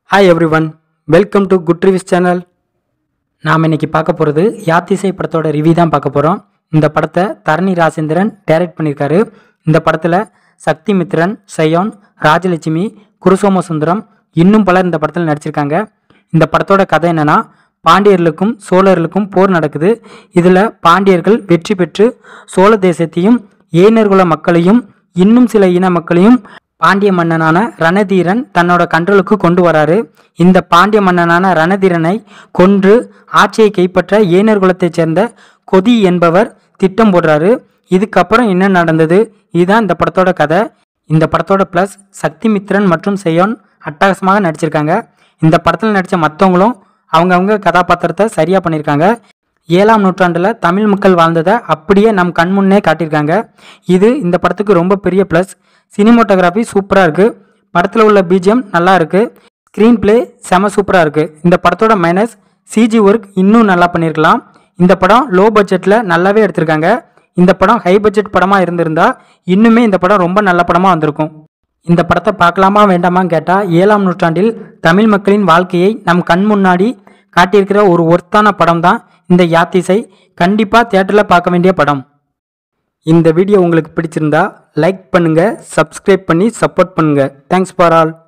hi everyone welcome to good reviews channel நாம் இன்னைக்கு பார்க்க போகிறது யாத்திசை படத்தோட ரிவ்யூ தான் பார்க்க போகிறோம் இந்த படத்தை தரணி ராஜேந்திரன் டைரக்ட் பண்ணியிருக்காரு இந்த படத்தில் சக்தி மித்ரன் சயோன் ராஜலட்சுமி குருசோம சுந்தரம் இன்னும் பலர் இந்த படத்தில் நடிச்சிருக்காங்க இந்த படத்தோட கதை என்னன்னா பாண்டியர்களுக்கும் சோழர்களுக்கும் போர் நடக்குது இதில் பாண்டியர்கள் வெற்றி பெற்று சோழ தேசத்தையும் ஏனர்குல மக்களையும் இன்னும் சில இன மக்களையும் பாண்டிய மன்னனான ரணதீரன் தன்னோட கண்ட்ரோலுக்கு கொண்டு வராரு இந்த பாண்டிய மன்னனான ரணதீரனை கொன்று ஆட்சியை கைப்பற்ற ஏனர் குலத்தைச் சேர்ந்த கொதி என்பவர் திட்டம் போடுறாரு இதுக்கப்புறம் என்ன நடந்தது இதுதான் இந்த படத்தோட கதை இந்த படத்தோட ப்ளஸ் சக்தி மித்ரன் மற்றும் செய்யோன் அட்டகாசமாக நடிச்சிருக்காங்க இந்த படத்தில் நடித்த மற்றவங்களும் அவங்கவுங்க கதாபாத்திரத்தை சரியாக பண்ணியிருக்காங்க ஏழாம் நூற்றாண்டில் தமிழ் மக்கள் வாழ்ந்ததை அப்படியே நம் கண் முன்னே காட்டியிருக்காங்க இது இந்த படத்துக்கு ரொம்ப பெரிய ப்ளஸ் சினிமோட்டோகிராஃபி சூப்பராக இருக்குது படத்தில் உள்ள பிஜிஎம் நல்லா இருக்குது ஸ்க்ரீன் ப்ளே செம சூப்பராக இருக்குது இந்த படத்தோட மைனஸ் சிஜி ஒர்க் இன்னும் நல்லா பண்ணியிருக்கலாம் இந்த படம் லோ பட்ஜெட்டில் நல்லாவே எடுத்திருக்காங்க இந்த படம் ஹை பட்ஜெட் படமாக இருந்திருந்தா இன்னுமே இந்த படம் ரொம்ப நல்ல படமாக வந்திருக்கும் இந்த படத்தை பார்க்கலாமா வேண்டாமான்னு கேட்டால் ஏழாம் நூற்றாண்டில் தமிழ் மக்களின் வாழ்க்கையை நம் கண் முன்னாடி காட்டியிருக்கிற ஒரு ஒர்த்தான படம் தான் இந்த யாத்திசை கண்டிப்பாக தியேட்டரில் பார்க்க வேண்டிய படம் இந்த வீடியோ உங்களுக்கு பிடிச்சிருந்தா லைக் பண்ணுங்கள் சப்ஸ்கிரைப் பண்ணி சப்போர்ட் பண்ணுங்கள் தேங்க்ஸ் ஃபார் ஆல்